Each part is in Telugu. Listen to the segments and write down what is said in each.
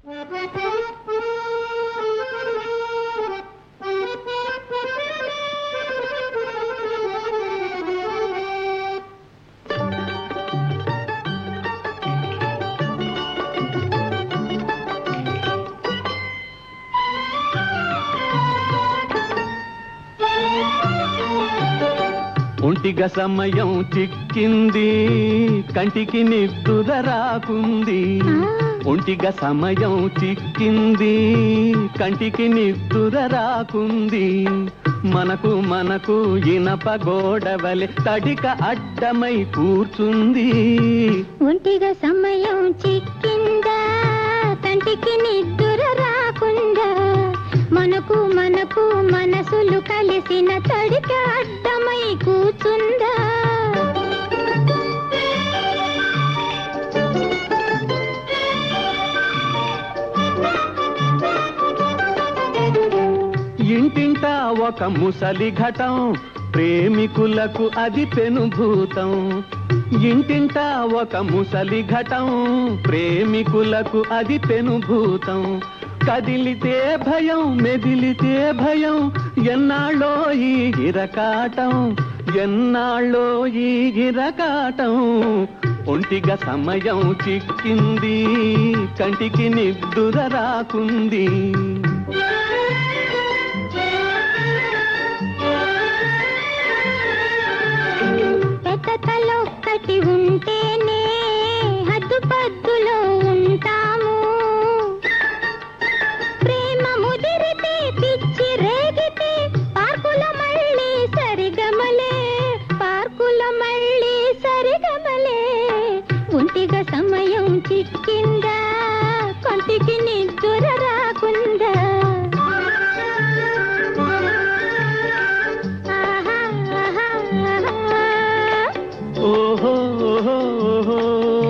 ఒంటిగా సమయం చిక్కింది కంటికి నిద్దుర రాకుంది ఒంటిగా సమయం చిక్కింది కంటికి నిద్దుర రాకుంది మనకు మనకు ఇనప గోడవలె తడిక అడ్డమై కూర్చుంది ఒంటిగా సమయం చిక్కిందా కంటికి నిద్దుర రాకుండా మనకు మనకు మనసులు కలిసిన తడిక అడ్డమై కూర్చుందా ఇంటింటా ఒక ముసలి ఘటం ప్రేమికులకు అది పెనుభూతం ఇంటింటా ఒక ముసలి ఘటం ప్రేమికులకు అది పెనుభూతం కదిలితే భయం మెదిలితే భయం ఎన్నాళ్ళో ఈ ఇరకాటం ఎన్నాళ్ళో ఈ ఇరకాటం ఒంటిగా సమయం చిక్కింది కంటికి నిద్దుర రాకుంది పెద్దలొక్కటి ఉంటేనే హద్దుపద్దులో ఉంటాము ప్రేమ ముదిరితే పిచ్చి రేగితే పార్కుల మళ్ళీ సరిగమలే పార్కుల మళ్ళీ సరిగమలే ఒంటిగా సమయం చిక్కిందా కొంటికి నిద్దుర రాకుందా ఆహా, ఆహా, ఆహా. ఓహో ఓహో, ఓహో.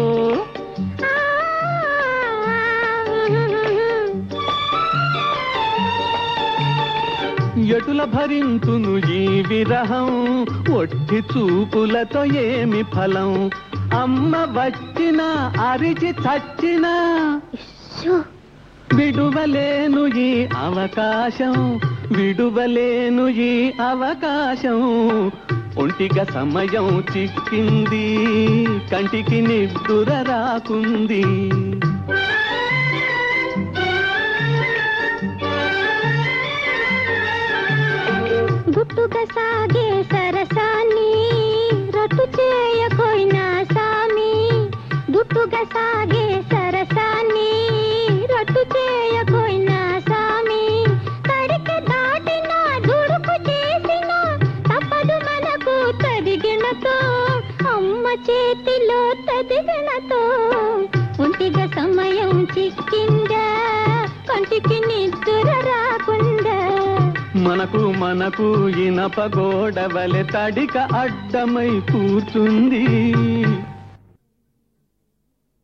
ఎటుల భరింతును ఈ విరహం ఒట్టి చూపులతో ఏమి ఫలం అమ్మ వచ్చినా అరిచి చచ్చినా షో, విడువలేను ఈ అవకాశం విడువలేను ఈ అవకాశం ఒంటిగా సమయం చిక్కింది కంటికి నిద్దుర రాకుంది గుట్టుగా సాగే సరసాన్ని రట్టు చేయకోయినా సామి గుట్టుగా సాగే సరసాన్ని రట్టు చేయకోయినా సామి తడికి దాటిన దుడుకు చేసిన తప్పదు మనకు తదిగినతో అమ్మ చేతిలో తదిగినతో ఒంటిగా సమయం చిక్కిందా కంటికి నిద్దుర రాకుండా మనకు మనకు ఇనప గోడవలె తడిక అడ్డమై కూర్చుంది